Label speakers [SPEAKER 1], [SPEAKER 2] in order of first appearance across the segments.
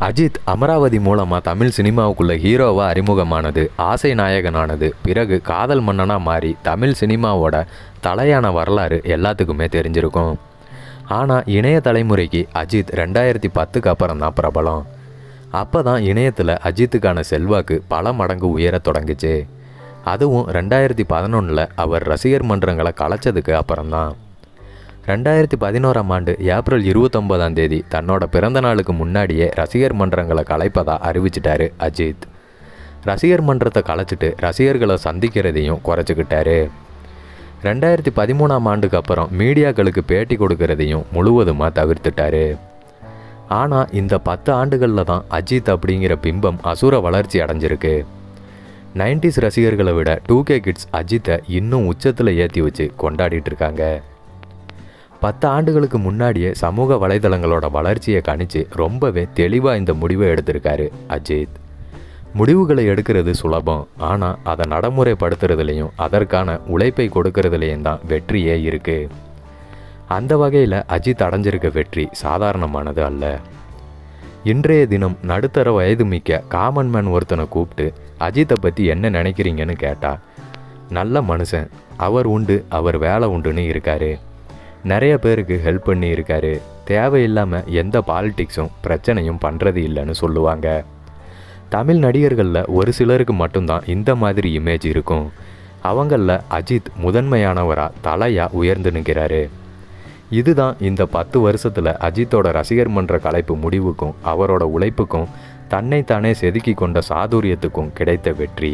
[SPEAKER 1] அஜித் அமராவதி மூலமாக தமிழ் சினிமாவுக்குள்ள ஹீரோவாக அறிமுகமானது ஆசை நாயகனானது பிறகு காதல் மன்னனா மாறி தமிழ் சினிமாவோட தலையான வரலாறு எல்லாத்துக்குமே தெரிஞ்சிருக்கும் ஆனால் இணைய தலைமுறைக்கு அஜித் ரெண்டாயிரத்தி பத்துக்கு அப்புறம் தான் பிரபலம் அப்போ தான் இணையத்தில் அஜித்துக்கான செல்வாக்கு பல மடங்கு உயரத் தொடங்குச்சு அதுவும் ரெண்டாயிரத்தி பதினொன்றில் அவர் ரசிகர் மன்றங்களை கலைச்சதுக்கு அப்புறம்தான் ரெண்டாயிரத்தி பதினோராம் ஆண்டு ஏப்ரல் இருபத்தொம்போதாம் தேதி தன்னோட பிறந்த நாளுக்கு முன்னாடியே ரசிகர் மன்றங்களை கலைப்பதா அறிவிச்சிட்டாரு அஜித் ரசிகர் மன்றத்தை கலைச்சிட்டு ரசிகர்களை சந்திக்கிறதையும் குறைச்சிக்கிட்டாரு ரெண்டாயிரத்தி பதிமூணாம் ஆண்டுக்கு அப்புறம் மீடியாக்களுக்கு பேட்டி கொடுக்கறதையும் முழுவதுமாக தவிர்த்துட்டாரு ஆனால் இந்த பத்து ஆண்டுகளில் தான் அஜித் அப்படிங்கிற பிம்பம் அசுர வளர்ச்சி அடைஞ்சிருக்கு நைன்டிஸ் ரசிகர்களை விட டூ கே கிட்ஸ் அஜித்தை இன்னும் உச்சத்தில் ஏற்றி வச்சு கொண்டாடிட்டு இருக்காங்க பத்து ஆண்டுகளுக்கு முன்னாடியே சமூக வலைதளங்களோட வளர்ச்சியை கணிச்சு ரொம்பவே தெளிவாக இந்த முடிவை எடுத்திருக்காரு அஜித் முடிவுகளை எடுக்கிறது சுலபம் ஆனால் அதை நடைமுறைப்படுத்துறதுலையும் அதற்கான உழைப்பை கொடுக்கறதுலையும் தான் வெற்றியே இருக்கு அந்த வகையில் அஜித் அடைஞ்சிருக்க வெற்றி சாதாரணமானது அல்ல இன்றைய தினம் நடுத்தர வயது மிக்க காமன் மேன் ஒருத்தனை கூப்பிட்டு அஜித்தை பற்றி என்ன நினைக்கிறீங்கன்னு கேட்டா நல்ல மனுஷன் அவர் உண்டு அவர் வேலை உண்டுன்னு இருக்காரு நிறைய பேருக்கு ஹெல்ப் பண்ணி இருக்காரு தேவையில்லாமல் எந்த பாலிடிக்ஸும் பிரச்சனையும் பண்ணுறது இல்லைன்னு சொல்லுவாங்க தமிழ் நடிகர்களில் ஒரு சிலருக்கு மட்டும்தான் இந்த மாதிரி இமேஜ் இருக்கும் அவங்களில் அஜித் முதன்மையானவராக தலையாக உயர்ந்து நிற்கிறாரு இதுதான் இந்த பத்து வருஷத்தில் அஜித்தோட ரசிகர் மன்ற கலைப்பு முடிவுக்கும் அவரோட உழைப்புக்கும் தன்னைத்தானே செதுக்கி கொண்ட சாதுரியத்துக்கும் கிடைத்த வெற்றி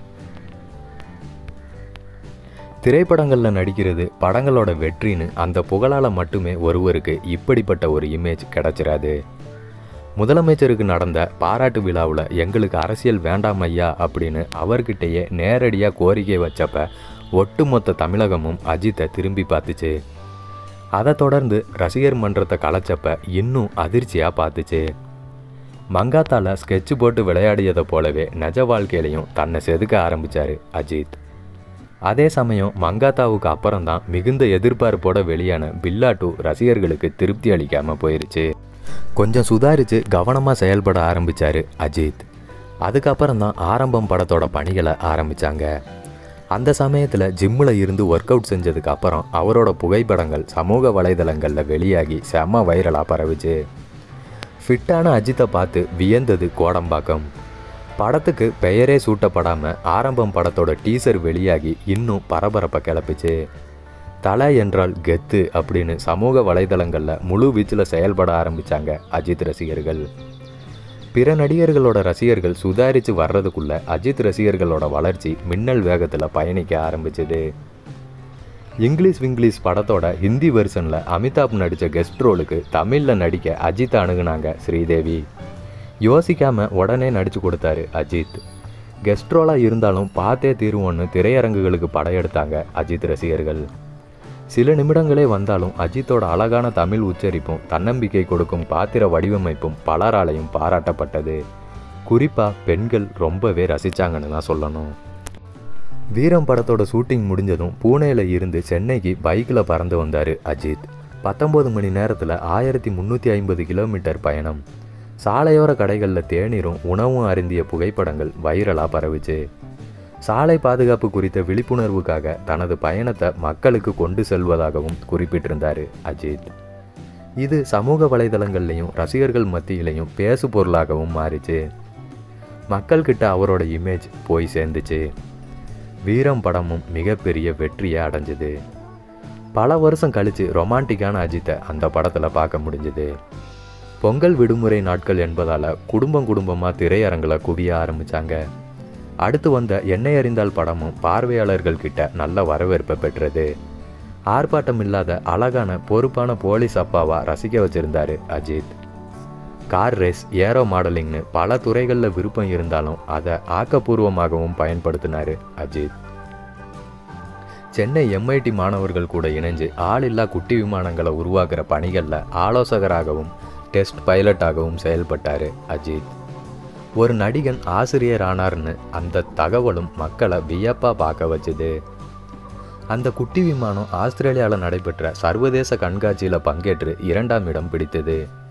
[SPEAKER 1] திரைப்படங்களில் நடிக்கிறது படங்களோட வெற்றின்னு அந்த புகழால் மட்டுமே ஒருவருக்கு இப்படிப்பட்ட ஒரு இமேஜ் கிடைச்சிராது முதலமைச்சருக்கு நடந்த பாராட்டு விழாவில் எங்களுக்கு அரசியல் வேண்டாம் ஐயா அப்படின்னு அவர்கிட்டயே நேரடியாக கோரிக்கை வச்சப்ப ஒட்டுமொத்த தமிழகமும் அஜித்தை திரும்பி பார்த்துச்சு அதை தொடர்ந்து ரசிகர் மன்றத்தை கலைச்சப்ப இன்னும் அதிர்ச்சியாக பார்த்துச்சு மங்காத்தால ஸ்கெட்ச் போட்டு விளையாடியதை போலவே நிஜ வாழ்க்கையிலையும் தன்னை செதுக்க ஆரம்பிச்சாரு அஜித் அதே சமயம் மங்காத்தாவுக்கு அப்புறம்தான் மிகுந்த எதிர்பார்ப்போட வெளியான பில்லா டூ ரசிகர்களுக்கு திருப்தி அளிக்காமல் போயிருச்சு கொஞ்சம் சுதாரித்து கவனமாக செயல்பட ஆரம்பித்தார் அஜித் அதுக்கப்புறம் தான் ஆரம்பம் படத்தோட பணிகளை ஆரம்பித்தாங்க அந்த சமயத்தில் ஜிம்மில் இருந்து ஒர்க் அவுட் செஞ்சதுக்கு அப்புறம் அவரோட புகைப்படங்கள் சமூக வலைதளங்களில் வெளியாகி செம்ம வைரலாக பரவுச்சு ஃபிட்டான அஜித்தை பார்த்து வியந்தது கோடம்பாக்கம் படத்துக்கு பெயரே சூட்டப்படாமல் ஆரம்பம் படத்தோட டீசர் வெளியாகி இன்னும் பரபரப்பை கிளப்பிச்சு தலை என்றால் கெத்து அப்படின்னு சமூக வலைதளங்களில் முழு வீச்சில் செயல்பட ஆரம்பித்தாங்க அஜித் ரசிகர்கள் பிற நடிகர்களோட ரசிகர்கள் சுதாரித்து வர்றதுக்குள்ள அஜித் ரசிகர்களோட வளர்ச்சி மின்னல் வேகத்தில் பயணிக்க ஆரம்பிச்சது இங்கிலீஷ் விங்கிலீஷ் படத்தோட ஹிந்தி வெர்ஷனில் அமிதாப் நடித்த கெஸ்ட் ரோலுக்கு தமிழில் நடிக்க அஜித் அணுகுனாங்க ஸ்ரீதேவி யோசிக்காமல் உடனே நடித்து கொடுத்தாரு அஜித் கெஸ்ட் ரோலாக இருந்தாலும் பார்த்தே தீருவோன்னு திரையரங்குகளுக்கு படையெடுத்தாங்க அஜித் ரசிகர்கள் சில நிமிடங்களே வந்தாலும் அஜித்தோட அழகான தமிழ் உச்சரிப்பும் தன்னம்பிக்கை கொடுக்கும் பாத்திர வடிவமைப்பும் பலராலையும் பாராட்டப்பட்டது குறிப்பாக பெண்கள் ரொம்பவே ரசிச்சாங்கன்னு தான் சொல்லணும் வீரம் படத்தோட ஷூட்டிங் முடிஞ்சதும் பூனேல இருந்து சென்னைக்கு பைக்கில் பறந்து வந்தார் அஜித் பத்தொம்போது மணி நேரத்தில் ஆயிரத்தி முந்நூற்றி ஐம்பது கிலோமீட்டர் பயணம் சாலையோர கடைகளில் தேநீரும் உணவும் அருந்திய புகைப்படங்கள் வைரலாக பரவுச்சு சாலை பாதுகாப்பு குறித்த விழிப்புணர்வுக்காக தனது பயணத்தை மக்களுக்கு கொண்டு செல்வதாகவும் குறிப்பிட்டிருந்தார் அஜித் இது சமூக வலைதளங்கள்லையும் ரசிகர்கள் மத்தியிலையும் பேசு பொருளாகவும் மாறிச்சு மக்கள்கிட்ட அவரோட இமேஜ் போய் சேர்ந்துச்சு வீரம் படமும் மிகப்பெரிய வெற்றியை அடைஞ்சது பல வருஷம் கழித்து ரொமான்டிக்கான அஜித்தை அந்த படத்தில் பார்க்க முடிஞ்சது பொங்கல் விடுமுறை நாட்கள் என்பதால் குடும்பம் குடும்பமாக திரையரங்கில் குவிய ஆரம்பித்தாங்க அடுத்து வந்த என்னை அறிந்தால் படமும் பார்வையாளர்கள் கிட்ட நல்ல வரவேற்பை பெற்றது ஆர்ப்பாட்டம் இல்லாத அழகான பொறுப்பான போலீஸ் அப்பாவா ரசிக்க வச்சிருந்தாரு அஜித் கார் ரேஸ் ஏரோ மாடலிங்னு பல துறைகளில் விருப்பம் இருந்தாலும் அதை ஆக்கப்பூர்வமாகவும் பயன்படுத்தினாரு அஜித் சென்னை எம்ஐடி மாணவர்கள் கூட இணைஞ்சு ஆளில்லா குட்டி விமானங்களை உருவாக்குற பணிகளில் ஆலோசகராகவும் டெஸ்ட் பைலட்டாகவும் செயல்பட்டார் அஜித் ஒரு நடிகன் ஆசிரியர் ஆனார்னு அந்த தகவலும் மக்களை வியப்பாக பார்க்க வச்சுது அந்த குட்டி விமானம் ஆஸ்திரேலியாவில் நடைபெற்ற சர்வதேச கண்காட்சியில் பங்கேற்று இரண்டாம் இடம் பிடித்தது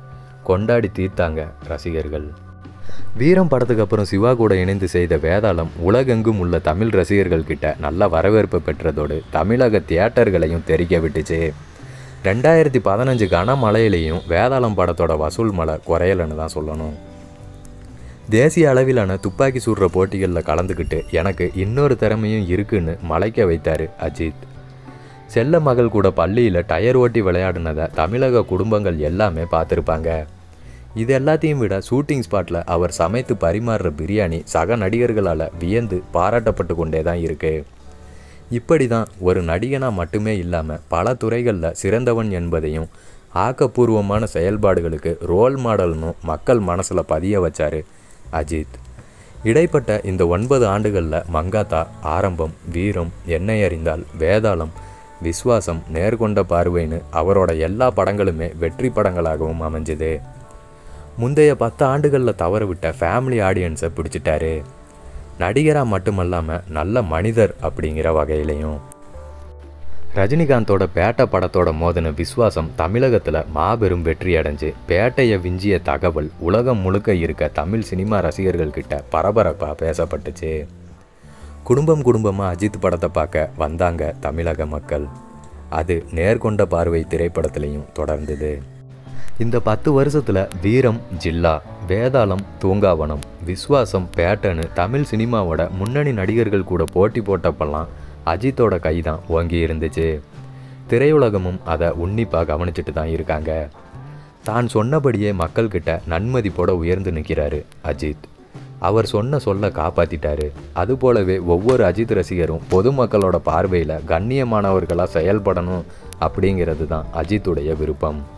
[SPEAKER 1] கொண்டாடி தீர்த்தாங்க ரசிகர்கள் வீரம் படத்துக்கு அப்புறம் சிவா கூட இணைந்து செய்த வேதாளம் உலகெங்கும் உள்ள தமிழ் ரசிகர்கள் கிட்ட நல்ல வரவேற்பு பெற்றதோடு தமிழக தியேட்டர்களையும் தெரிக்க விட்டுச்சு ரெண்டாயிரத்தி பதினஞ்சு கனமழையிலையும் வேதாளம் படத்தோட வசூல் மலை குறையலன்னு தான் சொல்லணும் தேசிய அளவிலான துப்பாக்கி சுடுற போட்டிகளில் கலந்துக்கிட்டு எனக்கு இன்னொரு திறமையும் இருக்குன்னு மலைக்க வைத்தார் அஜித் செல்ல மகள் கூட பள்ளியில் டயர் ஓட்டி விளையாடினதை தமிழக குடும்பங்கள் எல்லாமே பார்த்துருப்பாங்க இது எல்லாத்தையும் விட ஷூட்டிங் ஸ்பாட்டில் அவர் சமைத்து பரிமாறுற பிரியாணி சக நடிகர்களால் வியந்து பாராட்டப்பட்டு கொண்டே தான் இருக்கு இப்படி தான் ஒரு நடிகனாக மட்டுமே இல்லாமல் பல துறைகளில் சிறந்தவன் என்பதையும் ஆக்கப்பூர்வமான செயல்பாடுகளுக்கு ரோல் மாடல்னு மக்கள் மனசில் பதிய வச்சார் அஜித் இடைப்பட்ட இந்த ஒன்பது ஆண்டுகளில் மங்காத்தா ஆரம்பம் வீரம் என்னை அறிந்தால் வேதாளம் விஸ்வாசம் நேர்கொண்ட பார்வைன்னு அவரோட எல்லா படங்களுமே வெற்றி படங்களாகவும் அமைஞ்சுது முந்தைய பத்து ஆண்டுகளில் தவறவிட்ட ஃபேமிலி ஆடியன்ஸை பிடிச்சிட்டாரு நடிகராக மட்டுமல்லாமல் நல்ல மனிதர் அப்படிங்கிற வகையிலையும் ரஜினிகாந்தோட பேட்டை படத்தோட மோதின விஸ்வாசம் தமிழகத்தில் மாபெரும் வெற்றி அடைஞ்சு பேட்டையை விஞ்சிய தகவல் உலகம் முழுக்க இருக்க தமிழ் சினிமா ரசிகர்கள் கிட்ட பரபரப்பாக பேசப்பட்டுச்சு குடும்பம் குடும்பமாக அஜித் படத்தை பார்க்க வந்தாங்க தமிழக மக்கள் அது நேர்கொண்ட பார்வை திரைப்படத்திலையும் தொடர்ந்தது இந்த பத்து வருஷத்தில் வீரம் ஜில்லா வேதாளம் தூங்காவனம் விஸ்வாசம் பேட்டனு தமிழ் சினிமாவோட முன்னணி நடிகர்கள் கூட போட்டி போட்டப்பெல்லாம் அஜித்தோட கை தான் ஓங்கி இருந்துச்சு திரையுலகமும் அதை உன்னிப்பாக கவனிச்சிட்டு தான் இருக்காங்க தான் சொன்னபடியே மக்கள்கிட்ட நன்மதிப்போட உயர்ந்து நிற்கிறாரு அஜித் அவர் சொன்ன சொல்ல காப்பாத்திட்டாரு அதுபோலவே ஒவ்வொரு அஜித் ரசிகரும் பொதுமக்களோட பார்வையில் கண்ணியமானவர்களாக செயல்படணும் அப்படிங்கிறது தான் அஜித்துடைய விருப்பம்